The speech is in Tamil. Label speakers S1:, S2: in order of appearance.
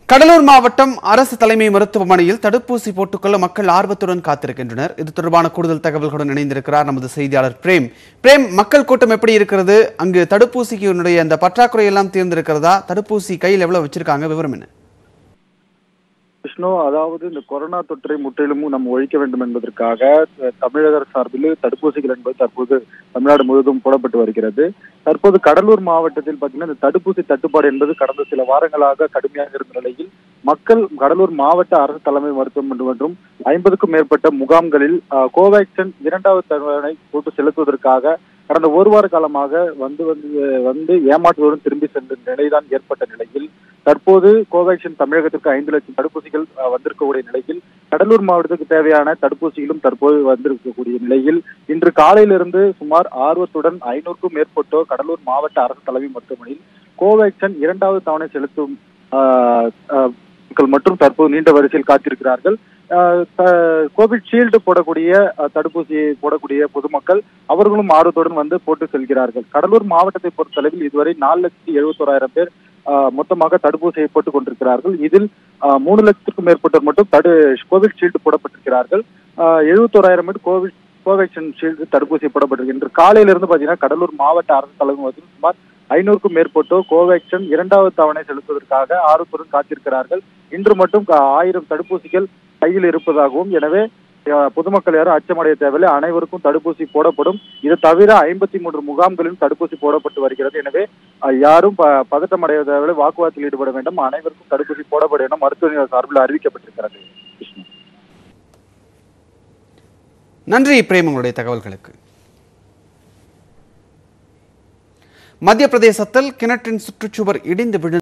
S1: கடலூர் மாவட்டம் அரசு தலைமை மருத்துவமனையில் தடுப்பூசி போட்டுக்கொள்ள மக்கள் ஆர்வத்துடன் காத்திருக்கின்றனர் இது தொடர்பான கூடுதல் தகவல்களுடன் இணைந்திருக்கிறார் நமது செய்தியாளர் பிரேம் பிரேம் மக்கள் கூட்டம் எப்படி இருக்கிறது அங்கு தடுப்பூசிக்கு அந்த பற்றாக்குறை எல்லாம் தீர்ந்திருக்கிறதா தடுப்பூசி கையில் எவ்வளவு வச்சிருக்காங்க விவரம் என்ன
S2: விஷ்ணு அதாவது இந்த கொரோனா தொற்றை முற்றிலும் நம்ம ஒழிக்க வேண்டும் என்பதற்காக அஹ், தமிழக சார்பில் தடுப்பூசிகள் என்பது தற்போது தமிழ்நாடு முழுவதும் போடப்பட்டு வருகிறது தற்போது கடலூர் மாவட்டத்தில் பார்த்தீங்கன்னா இந்த தடுப்பூசி தட்டுப்பாடு என்பது கடந்த சில வாரங்களாக கடுமையாக இருந்த நிலையில் மக்கள் கடலூர் மாவட்ட அரசு தலைமை மருத்துவமனை மற்றும் ஐம்பதுக்கும் மேற்பட்ட முகாம்களில் அஹ், கோவேக்சின் இரண்டாவது தவணை போட்டு செலுத்துவதற்காக கடந்த ஒரு வார காலமாக வந்து வந்து வந்து ஏமாற்றுவதுடன் திரும்பி சென்ற நிலைதான் ஏற்பட்ட நிலையில் தற்போது கோவேக்சின் தமிழகத்திற்கு ஐந்து லட்சம் தடுப்பூசிகள் அஹ், வந்திருக்கக்கூடிய நிலையில் கடலூர் மாவட்டத்துக்கு தேவையான தடுப்பூசிகளும் தற்போது வந்திருக்கக்கூடிய நிலையில் இன்று காலையிலிருந்து சுமார் ஆர்வத்துடன் ஐநூறுக்கும் மேற்பட்டோர் கடலூர் மாவட்ட அரசு தலைமை மருத்துவமனையில் கோவேக்சின் இரண்டாவது தவணை செலுத்தும் ஆஹ், ஆஹ், மக்கள் மற்றும் தற்போது நீண்ட வரிசையில் காத்திருக்கிறார்கள் ஆஹ், த- கோவிட்ஷீல்டு போடக்கூடிய அஹ், தடுப்பூசியை போடக்கூடிய பொதுமக்கள் அவர்களும் ஆர்வத்துடன் வந்து போட்டு செல்கிறார்கள் கடலூர் மாவட்டத்தை பொறுத்தளவில் இதுவரை நாலு லட்சத்தி எழுபத்தோராயிரம் பேர் ஆஹ், மொத்தமாக தடுப்பூசியை போட்டுக் கொண்டிருக்கிறார்கள் இதில் ஆஹ், மூணு லட்சத்துக்கும் மேற்பட்டோர் மட்டும் தடு கோவிட் ஷீல்டு போடப்பட்டிருக்கிறார்கள் ஆஹ், எழுபத்தோராயிரம் பேர் கோவிட் கோவேக்சின் ஷீல்டு தடுப்பூசி போடப்பட்டிருக்கு இன்று காலையிலிருந்து பார்த்தீங்கன்னா கடலூர் மாவட்ட அரசு தலைமை மருத்துவமனையில் சுமார் ஐநூறுக்கும் மேற்பட்டோர் கோவேக்சின் இரண்டாவது தவணை செலுத்துவதற்காக ஆர்வத்துடன் காத்திருக்கிறார்கள் இன்று மட்டும் க- ஆயிரம் தடுப்பூசிகள் கையில் இருப்பதாகவும் எனவே அஹ், பொதுமக்கள் யாரும் அச்சமடைய தேவையில்லை அனைவருக்கும் தடுப்பூசி போடப்படும் இது தவிர ஐம்பத்தி மூன்று முகாம்களிலும் தடுப்பூசி போடப்பட்டு வருகிறது எனவே அஹ், யாரும் ப- பதட்டம் அடைய தேவையில்லை வாக்குவாதத்தில் ஈடுபட வேண்டும் அனைவருக்கும் தடுப்பூசி போடப்படும் என மருத்துவ சார்பில் அறிவிக்கப்பட்டிருக்கிறது விஷ்ணு.
S1: நன்றி பிரேம் உங்களுடைய தகவல்களுக்கு மத்திய பிரதேசத்தில் கிணற்றின் சுற்றுச்சுவர் இடிந்து விழுந்து